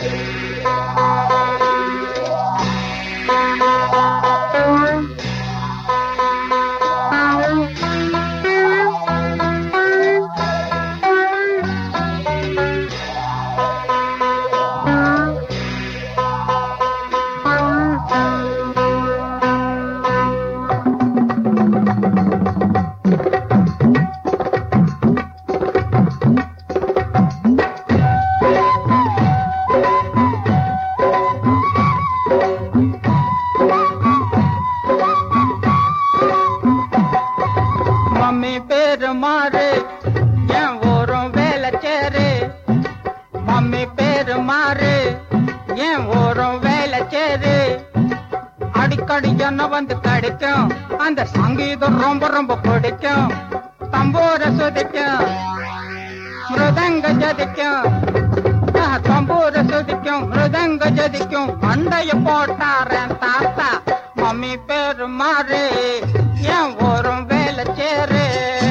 Mummy பேரு மாறு என் ஊரும் வேலைச்சேரு மம்மி பேரு மாறு என் ஊரும் வேலைச்சேரு அடிக்கடி என்ன வந்து கிடைக்கும் அந்த சங்கீதம் ரொம்ப ரொம்ப பிடிக்கும் தம்பூர சுதிக்கும் மிருதங்க ஜதிக்கும் ஆஹ், தம்பூர சுதிக்கும் மிருதங்க ஜதிக்கும் மண்டைய போட்டாரன் தாத்தா மம்மி பேரு மாறு என் ஊரும் வேலைச்சேரு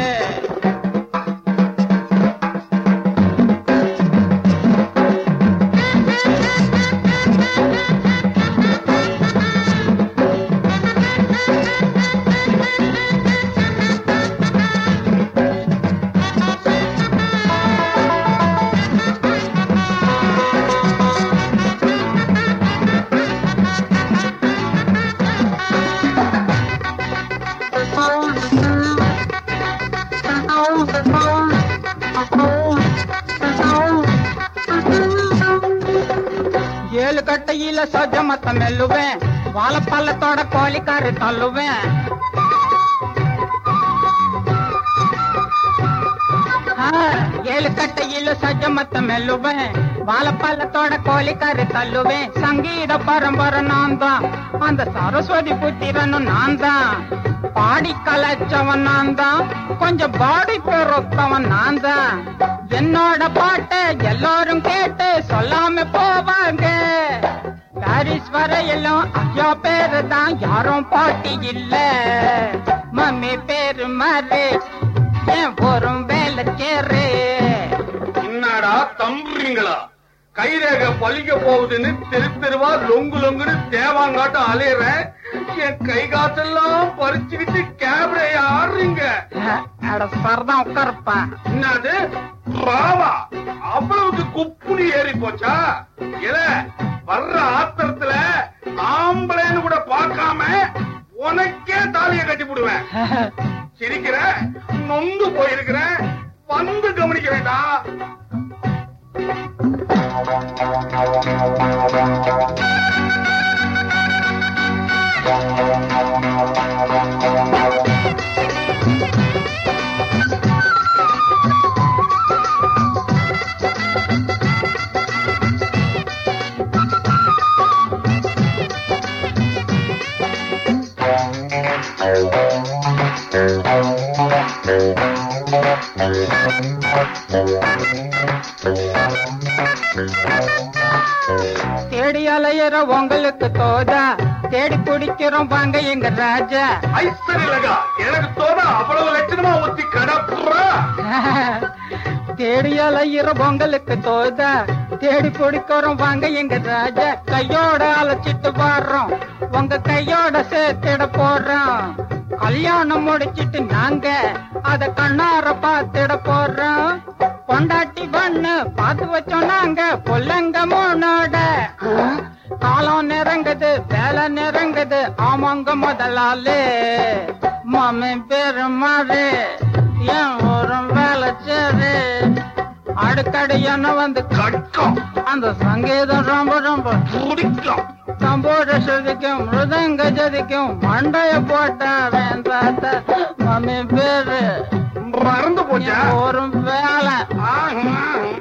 ஏழு கட்டையில சஜமத்த மெல்லுவேன் வாழைப்பள்ளத்தோட கோழிக்காரு தள்ளுவேன் ஆ, ஏழு கட்டையில சஜமத்த மெல்லுவேன் வாழைப்பள்ளத்தோட கோழிக்காரு தள்ளுவேன் சங்கீத பரம்பரை நான் தான் அந்த சரஸ்வதி புத்திரனும் நான் தான் பாடி கலைச்சவன் நான் தான் கொஞ்சம் பாடி பெருத்தவன் நான் தான் என்னோட பாட்டை எல்லாரும் கேட்டு சொல்லாம போவாங்க பாரிஸ் வரையிலும் ஐயா பேரு தான் யாரும் பாட்டி இல்ல மம்மி பேரு மாறு என் ஒரு வேலை சேரு என்னடா தம்புறீங்களா கைரேக பழிக்க போகுதுன்னு தெரு தெருவா லொங்கு லொங்குன்னு தேவாங்காட்டம் அலையறேன் என் கை காசெல்லாம் பறிச்சுக்கிட்டு கேமரா ஆடுறீங்க அட சரதான் உட்காருப்பா என்னது ராவா அவ்வளவுக்கு குப்புனி ஏறி போச்சா இல வர்ற ஆத்திரத்துல ஆம்பளைன்னு கூட பார்க்காம உனக்கே தாலிய கட்டி போடுவேன் சிரிக்கிற நொந்து போயிருக்கிற வந்து கவனிக்க வேண்டாம் தேடி அலையிற உங்களுக்கு தோதா தேடி பிடிக்கிறோம் வாங்க எங்க ராஜா ஐஸ்வர்யலகா எனக்கு தோணா அவ்வளவு லட்சணமா ஊத்தி கடப்புறா தேடி அலையிற பொங்கலுக்கு தோதா தேடி பிடிக்கிறோம் வாங்க எங்க ராஜா கையோட அழைச்சிட்டு வர்றோம் உங்க கையோட சேர்த்திட போறோம் கல்யாணம் முடிச்சிட்டு நாங்க அத கண்ணார பாத்திட போறோம் பொண்டாட்டி பண்ணு பார்த்து வச்சோம் நாங்க பொல்லங்க மூணோட காலம் நெருங்குது வேலை நெருங்குது ஆமாங்க முதலாளி மாமி பேரு மாறு என் ஒரு வேலை சேரு அடிக்கடி என்ன வந்து கட்கம் அந்த சங்கீதம் ரொம்ப ரொம்ப துடிக்கும் தம்போட சுதிக்கும் மிருதங்க ஜதிக்கும் மண்டைய போட்ட வேந்தாத்த மம்மி பேரு மறந்து போச்சா ஒரு வேலை ஆஹ், ஆஹ்.